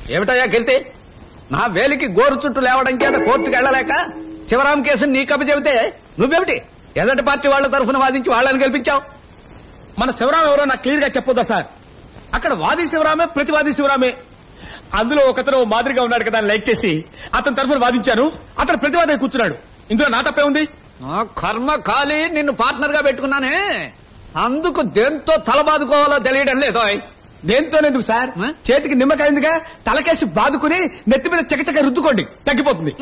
ఏమిటయ్యా కీర్తి నా వేలికి గోరు చుట్టూ లేవడం చేత కోర్టుకు వెళ్ళలేక శివరాం కేసుని నీ కప్ప చెబితే నువ్వేమిటి ఎదటి పార్టీ వాళ్ళ తరఫున వాదించి వాళ్ళని గెలిపించావు మన శివరాం ఎవరో నాకు క్లియర్ గా చెప్పొద్దా సార్ అక్కడ వాది శివరామే ప్రతివాది శివరామే అందులో ఒకతను మాదిరిగా ఉన్నాడు కదా అని లైక్ చేసి అతని తరఫున వాదించాను అతను ప్రతివాది కూర్చున్నాడు ఇందులో నా తప్పే ఉంది నా కర్మ కాలి నిన్ను పార్ట్నర్ గా పెట్టుకున్నానే అందుకు దేంతో తలబాదుకోవాలో తెలియడం లేదు దేంతోనేందుకు సార్ ఆ? చేతికి నిమ్మకాయిందిగా తలకేసి బాదుకుని నెత్తి మీద చకచక రుద్దుకోండి తగ్గిపోతుంది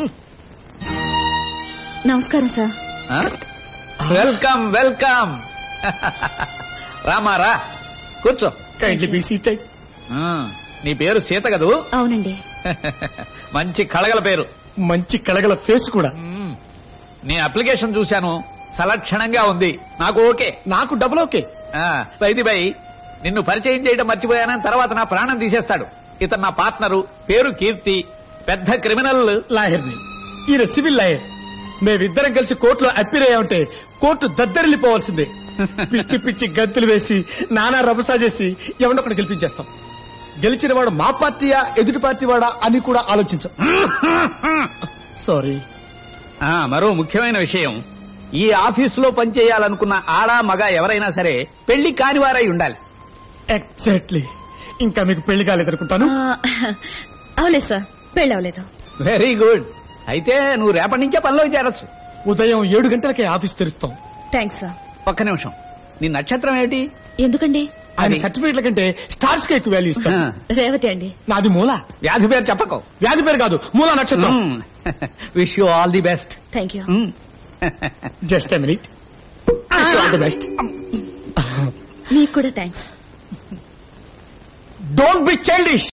నమస్కారం సార్ వెల్కమ్ వెల్కమ్ రామారా కూర్చో కైండ్లీ బీ సీటెడ్ ఆ, నీ పేరు సీత కదూ అవునండి మంచి కళగల పేరు మంచి కళగల ఫేస్ కూడా మ్మ్. నీ అప్లికేషన్ చూశాను సలక్షణంగా ఉంది నాకు ఓకే నాకు డబుల్ ఓకే వైది బై నిన్ను పరిచయం చేయడం మర్చిపోయానని తర్వాత నా ప్రాణం తీసేస్తాడు ఇతను నా పార్ట్నరు పేరు కీర్తి పెద్ద క్రిమినల్ లాయర్ని ఈయన సివిల్ లాయర్ మేమిద్దరం కలిసి కోర్టులో అప్పీర్ అయ్యామంటే కోర్టు దద్దరిల్లిపోవాల్సిందే పిచ్చి పిచ్చి గంతులు వేసి నానా రభసా చేసి ఎవడొకటి గెలిపించేస్తాం గెలిచిన వాడు మా పార్టీయా ఎదుటి పార్టీ వాడా అని కూడా ఆలోచించాం సారీ ఆ, మరో ముఖ్యమైన విషయం ఈ ఆఫీసులో పనిచేయాలనుకున్న ఆడా మగ ఎవరైనా సరే పెళ్లి కానివారై ఉండాలి ఎగ్జాక్ట్లీ ఇంకా మీకు పెళ్లి కాలేదనుకుంటాను ఆ, అవలేదు సార్ పెళ్ళి అవలేదు వెరీ గుడ్ అయితే నువ్వు రేపటి నుంచే పనిలోకి చేరొచ్చు ఉదయం ఏడు గంటలకే ఆఫీస్ తెరుస్తాం థ్యాంక్స్ సార్ ఒక్క నిమిషం నీ నక్షత్రం ఏమిటి ఎందుకండి ఆయన అది- సర్టిఫికేట్ల కంటే స్టార్స్ కి ఎక్కువ వాల్యూ ఇస్తాం రేవతి అండి నాది మూల వ్యాధి పేరు చెప్పకు వ్యాధి పేరు కాదు మూల నక్షత్రం wish you all the best thank you just minute all the best మీకు కూడా థ్యాంక్స్ డోంట్ బి చైల్డిష్